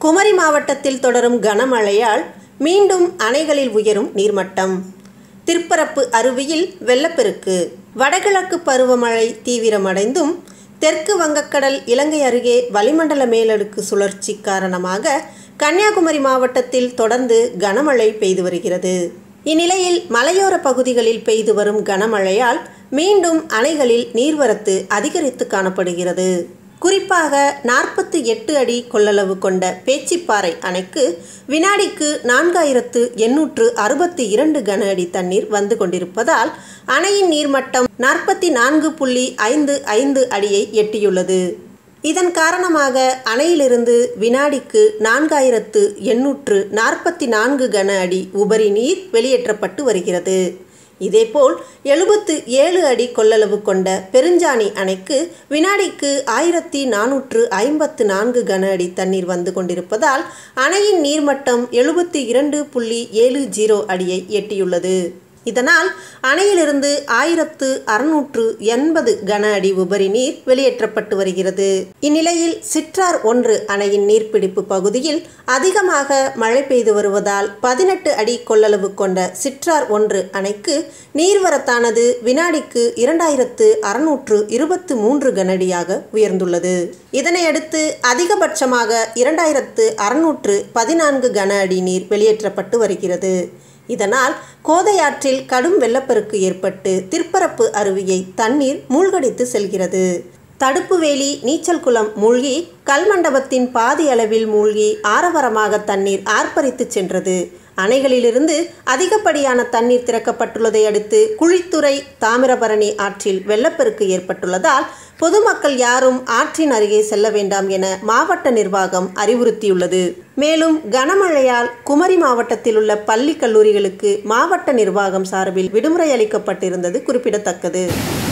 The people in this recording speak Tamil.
குமரி மாவட்டத்தில் தொடரும் கனமழையால் மீண்டும் அணைகளில் உயரும் நீர்மட்டம் திருப்பரப்பு அருவியில் வெள்ளப்பெருக்கு வடகிழக்கு பருவமழை தீவிரமடைந்தும் தெற்கு வங்கக்கடல் இலங்கை அருகே வளிமண்டல மேலடுக்கு சுழற்சி காரணமாக கன்னியாகுமரி மாவட்டத்தில் தொடர்ந்து கனமழை பெய்து வருகிறது இந்நிலையில் மலையோர பகுதிகளில் பெய்து வரும் கனமழையால் மீண்டும் அணைகளில் நீர்வரத்து அதிகரித்து காணப்படுகிறது குறிப்பாக நாற்பத்தி எட்டு அடி கொள்ளளவு கொண்ட பேச்சிப்பாறை அணைக்கு வினாடிக்கு நான்காயிரத்து எண்ணூற்று அறுபத்தி இரண்டு கன அடி தண்ணீர் வந்து கொண்டிருப்பதால் அணையின் நீர்மட்டம் நாற்பத்தி நான்கு புள்ளி ஐந்து ஐந்து அடியை எட்டியுள்ளது இதன் காரணமாக அணையிலிருந்து வினாடிக்கு நான்காயிரத்து எண்ணூற்று நாற்பத்தி நான்கு கன அடி உபரி நீர் வெளியேற்றப்பட்டு வருகிறது இதேபோல் எழுபத்து ஏழு அடி கொள்ளளவு கொண்ட பெருஞ்சாணி அணைக்கு வினாடிக்கு ஆயிரத்தி நானூற்று ஐம்பத்து நான்கு கன அடி தண்ணீர் வந்து கொண்டிருப்பதால் அணையின் நீர்மட்டம் எழுபத்தி இரண்டு புள்ளி ஏழு ஜீரோ அடியை எட்டியுள்ளது இதனால் அணையிலிருந்து ஆயிரத்து அறுநூற்று எண்பது கன அடி உபரி நீர் வெளியேற்றப்பட்டு வருகிறது இந்நிலையில் சிற்றார் ஒன்று அணையின் நீர்பிடிப்பு பகுதியில் அதிகமாக மழை பெய்து வருவதால் பதினெட்டு அடி கொள்ளளவு கொண்ட சிற்றார் ஒன்று அணைக்கு நீர்வரத்தானது வினாடிக்கு இரண்டாயிரத்து அறுநூற்று இருபத்து மூன்று கனஅடியாக உயர்ந்துள்ளது இதனையடுத்து அதிகபட்சமாக இரண்டாயிரத்து அறுநூற்று பதினான்கு கன அடி நீர் வெளியேற்றப்பட்டு வருகிறது இதனால் கோதையாற்றில் கடும் வெள்ளப்பெருக்கு ஏற்பட்டு திற்பரப்பு அருவியை தண்ணீர் மூழ்கடித்து செல்கிறது தடுப்பு வேலி நீச்சல் குளம் மூழ்கி கல்மண்டபத்தின் பாதி அளவில் மூழ்கி ஆரவாரமாக தண்ணீர் ஆர்ப்பரித்து சென்றது அணைகளிலிருந்து அதிகப்படியான தண்ணீர் திறக்கப்பட்டுள்ளதை அடுத்து குழித்துறை தாமிரபரணி ஆற்றில் வெள்ளப்பெருக்கு ஏற்பட்டுள்ளதால் பொதுமக்கள் யாரும் ஆற்றின் அருகே செல்ல வேண்டாம் என மாவட்ட நிர்வாகம் அறிவுறுத்தியுள்ளது மேலும் கனமழையால் குமரி மாவட்டத்தில் உள்ள பள்ளி கல்லூரிகளுக்கு மாவட்ட நிர்வாகம் சார்பில் விடுமுறை அளிக்கப்பட்டிருந்தது குறிப்பிடத்தக்கது